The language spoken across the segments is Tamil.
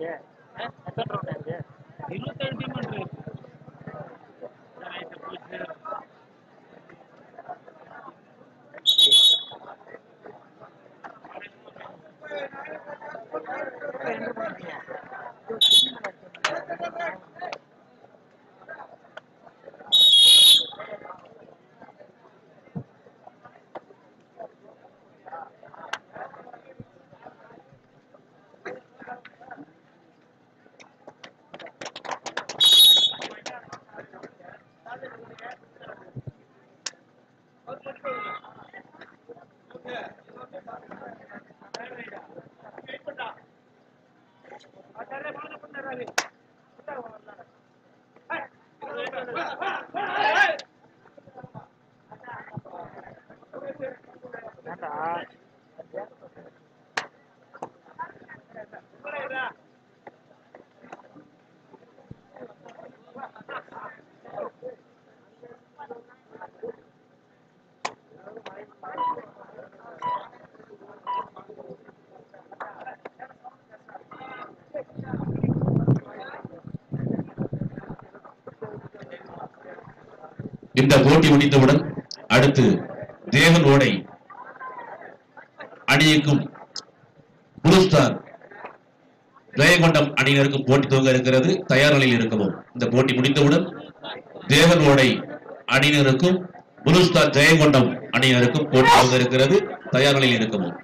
இது எத்தனை ரவுண்ட் இது இருபத்தேழு டீம் இருக்கு ரைட்டு போச்சு ரெண்டு பண்ணுறீங்க ஏன்டா இந்த போட்டி முடிந்தவுடன் அடுத்து தேவன் ஓடை அணியுக்கும் புளூ ஸ்டார் ஜெயங்கொண்டம் அணியினருக்கும் போட்டி துவங்க இருக்கிறது தயார் நிலையில் இருக்கவும் இந்த போட்டி முடிந்தவுடன் தேவன் ஓடை அணியினருக்கும் புளூ ஸ்டார் ஜெயங்கொண்டம் அணியினருக்கும் போட்டி துவங்க இருக்கிறது தயார் நிலையில் இருக்கவும்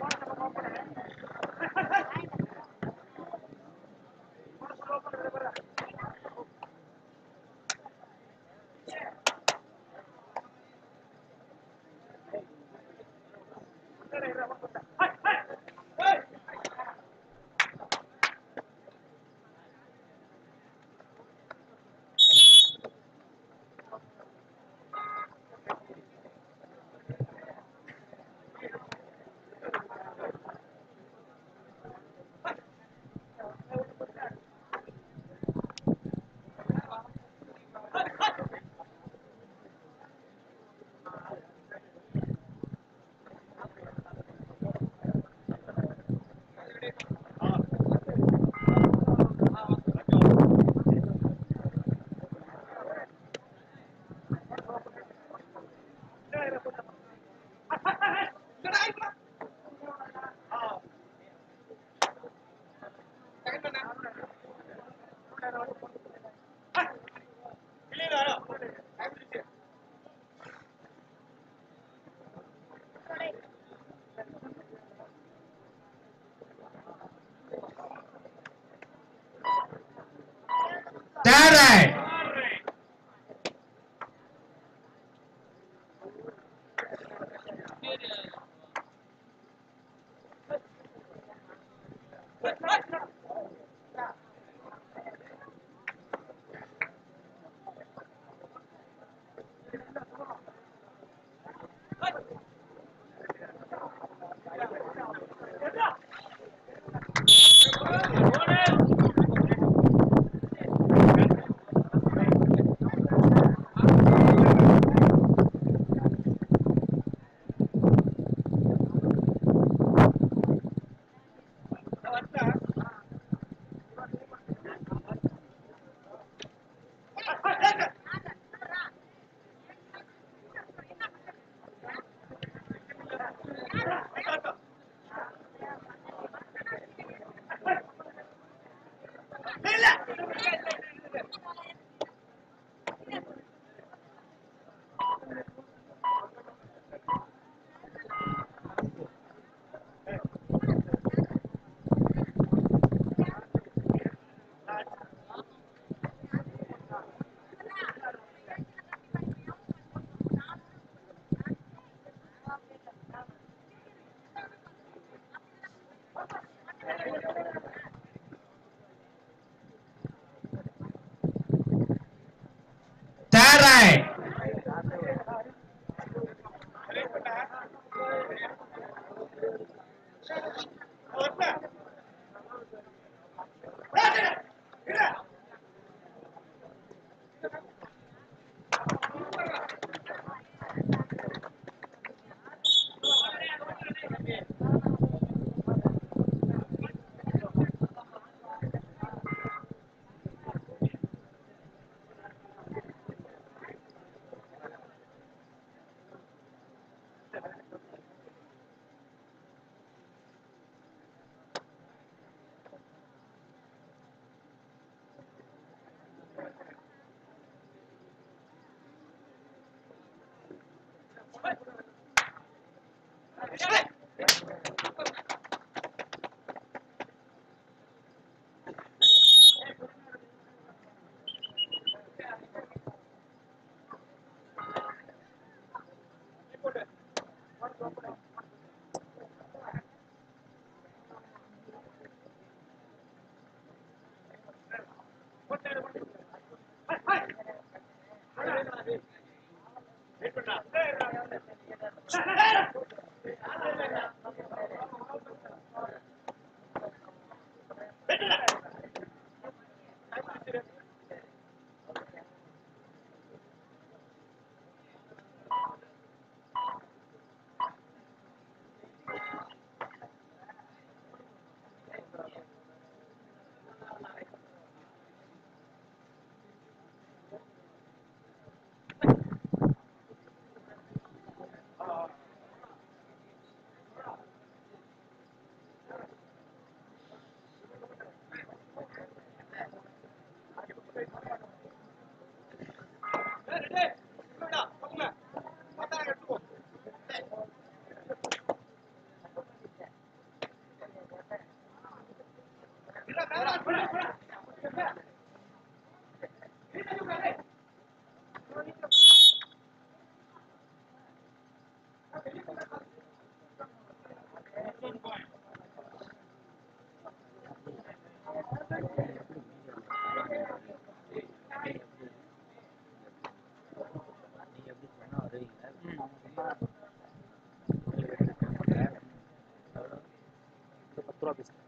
பத்து ரூபா பீஸ்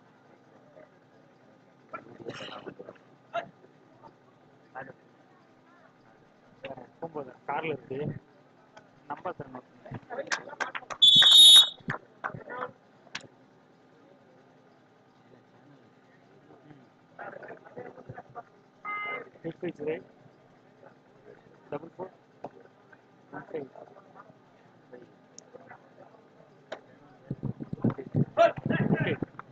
போகும்போது கார்ல இருக்கு நம்பர் தரணும் eight five zero double four one five okay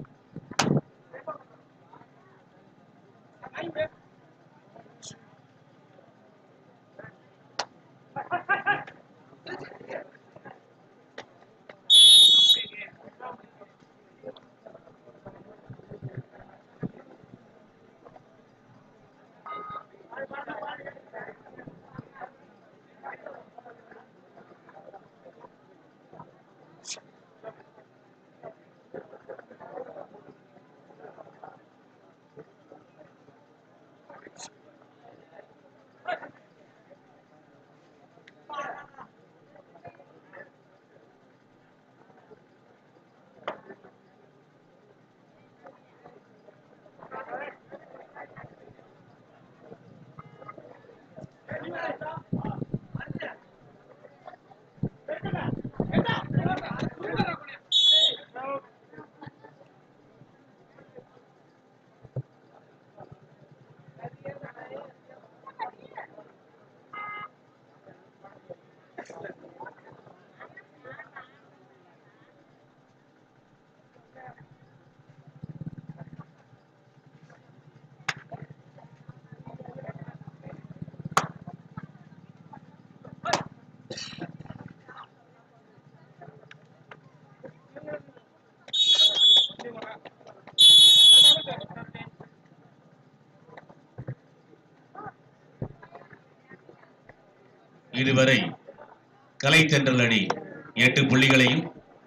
இதுவரை கலைத்தென்றல் அணி எட்டு புள்ளிகளையும்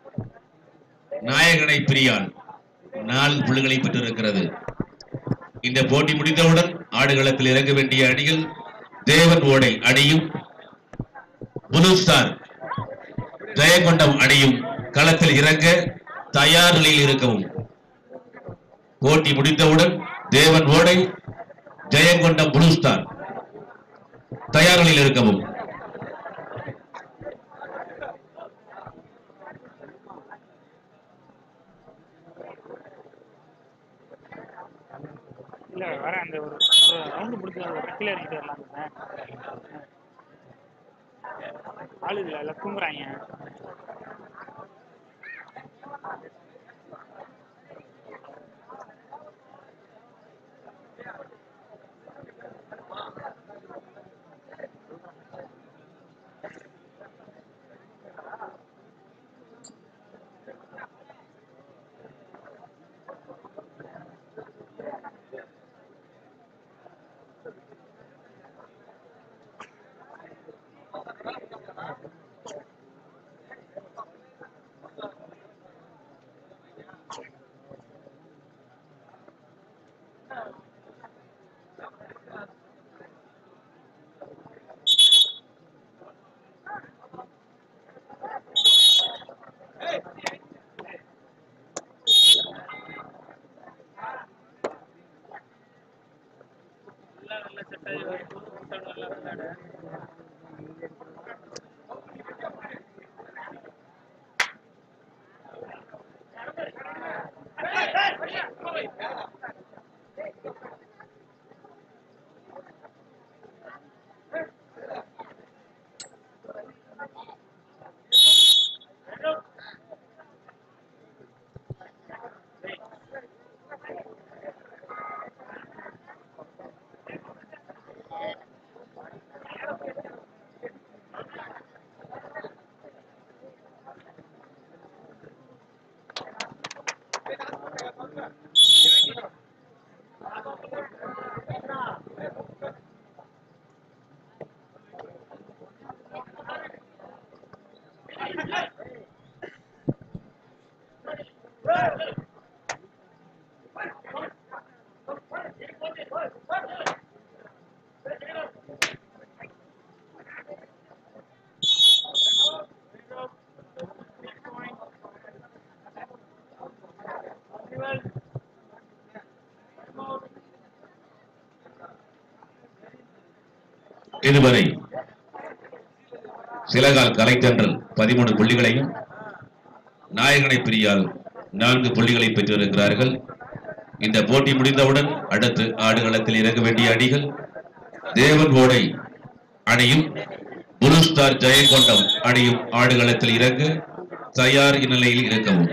நாயகனை பிரியான் நான்கு புள்ளிகளை பெற்றிருக்கிறது இந்த போட்டி முடிந்தவுடன் ஆடுகளத்தில் இறங்க வேண்டிய அணிகள் தேவன் ஓடை அணியும் புது ஸ்டார் ஜெயங்கொண்டம் அணியும் களத்தில் இறங்க தயார் நிலையில் இருக்கவும் போட்டி முடிந்தவுடன் தேவன் ஓடை ஜெயங்கொண்டம் புளூ ஸ்டார் தயார் நிலையில் இருக்கவும் இல்ல வர அந்த ஒரு ஒரு ரவுண்டு முடிச்சு அந்த கட்டில இறங்கிட்டு வரலாம் ஆளு இல்ல எல்லாம் தூங்குறாங்க இதுவரை சிலகால் கலைத்தன்றல் பதிமூணு புள்ளிகளையும் நாயகனை பிரியால் நான்கு புள்ளிகளை பெற்றிருக்கிறார்கள் இந்த போட்டி முடிந்தவுடன் அடுத்து ஆடுகளத்தில் இறங்க வேண்டிய அணிகள் தேவன் ஓடை அணியும் புளு ஸ்டார் ஜெயங்கொண்டம் அணியும் ஆடுகளத்தில் இறங்க தயார் நிலையில் இருக்கவும்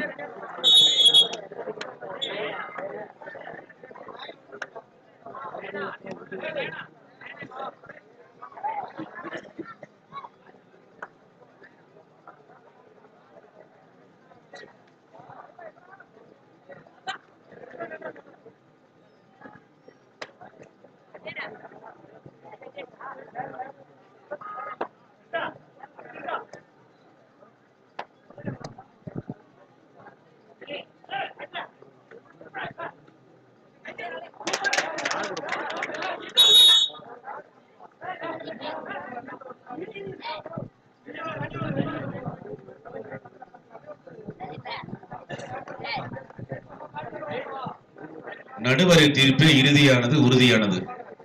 நடுவரை தீர்ப்பு இறுதியானது உறுதியானது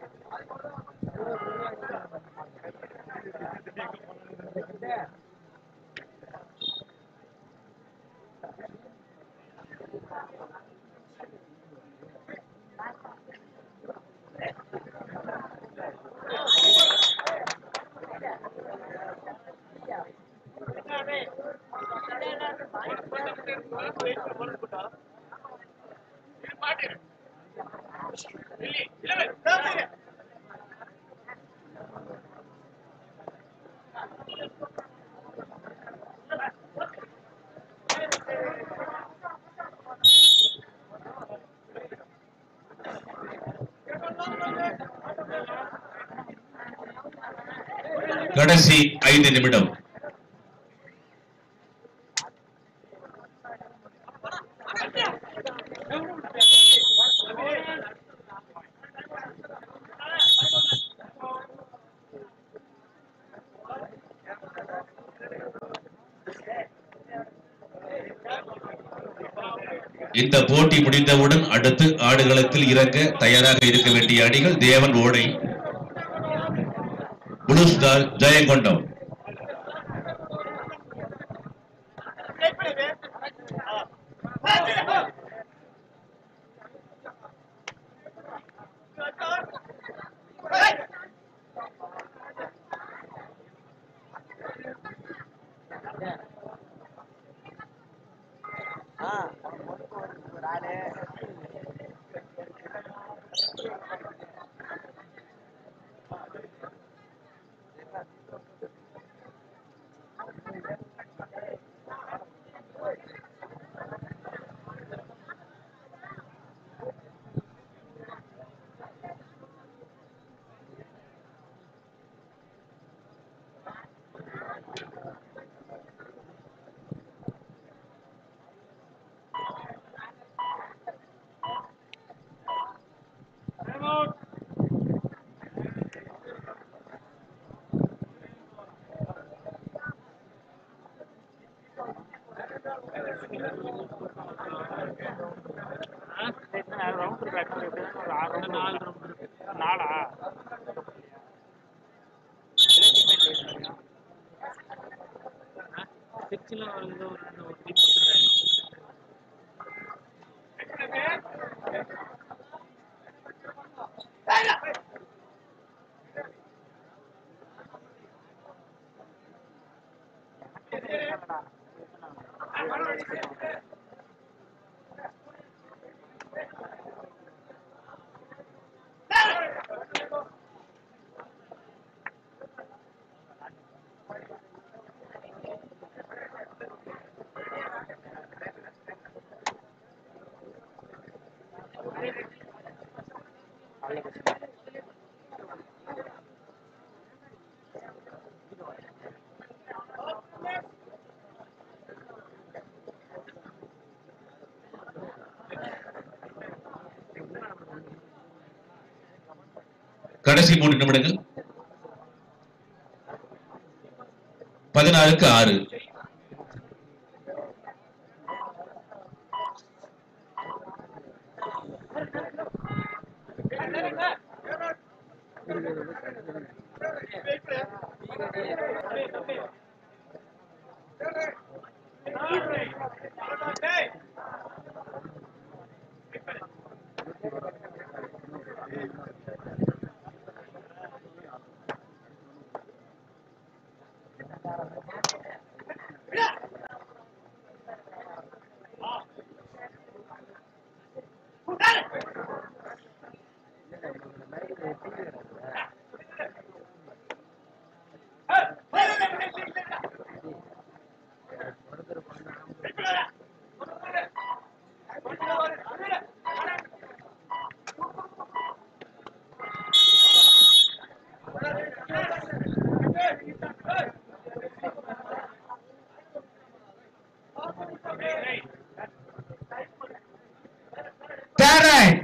கடைசி ஐந்து நிமிடம் இந்த போட்டி முடிந்தவுடன் அடுத்து ஆடுகளத்தில் இறங்க தயாராக இருக்க வேண்டிய அணிகள் Devan Odai blue star Jayankondam round back ஒரு ஆறு round நாலு round இருக்கு. நாலா சிக்ஸ்ல வந்து ஒரு ரெண்டு ஒரு team கொடுத்துருக்காங்க. கடைசி மூன்று நிமிடங்கள் பதினாறுக்கு ஆறு Third right.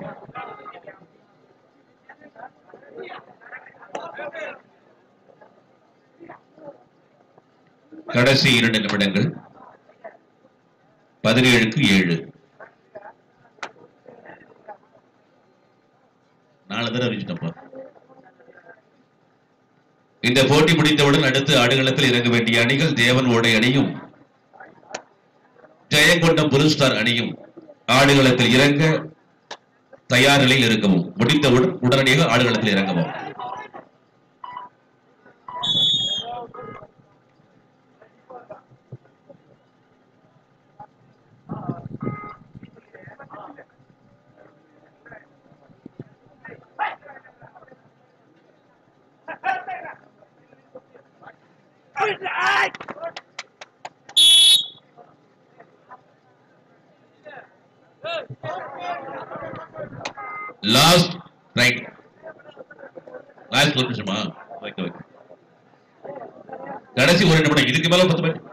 கடைசி இரண்டு நிமிடங்கள் பதினேழுக்கு ஏழு நாலு தடவை அறிவிச்சிட்டப்பா இந்த போட்டி முடிந்தவுடன் அடுத்து ஆடுகளத்தில் இறங்க வேண்டிய அணிகள் தேவன் ஓடை அணியும் ஜெயங்கொண்டம் புலுஸ்டார் அணியும் ஆடுகளத்தில் இறங்க தயார் நிலையில் இருக்கவும் முடிந்தவுடன் உடனடியாக ஆடுகளத்தில் இறங்கவும் லாஸ்ட் ரைட் லாஸ்ட் ஒரு நிமிஷமா ஓகே ஓகே கடைசி ஒரு நிமிடம் இதுக்கு மேல பத்து பேர்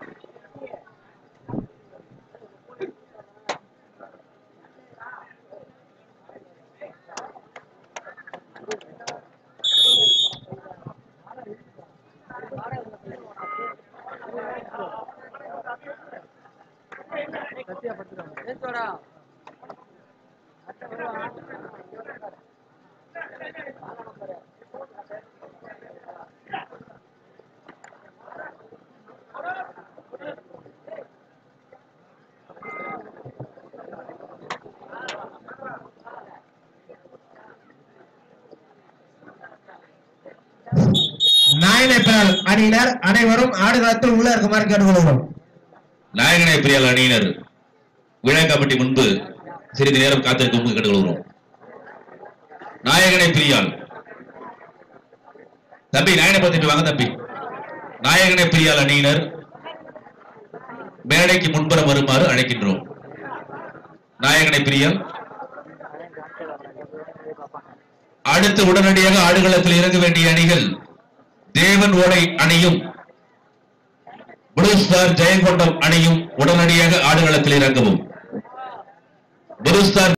Nine April அணியினர் அனைவரும் ஆடுகளத்தில் உள்ள இருக்குமாறு கேட்டுக்கொள்கிறோம் நாயகனை பிரியால் அணியினர் விழா கமிட்டி முன்பு சிறிது நேரம் காத்திருக்கும் கேட்டுக்கொள்கிறோம் நாயகனை பிரியால் தம்பி நாயகனை பார்த்துட்டு வாங்க தம்பி நாயகனை பிரியால் அணியினர் மேடைக்கு முன்புறம் வருமாறு அழைக்கின்றோம் நாயகனை பிரியால் அடுத்து உடனடியாக ஆடுகளத்தில் இறங்க வேண்டிய அணிகள் தேவன் ஓடை அணியும் ப்ளூ ஸ்டார் ஜெயங்கொண்டம் அணியும் உடனடியாக ஆடுகளத்தில் இறங்கவும் ப்ளூ ஸ்டார்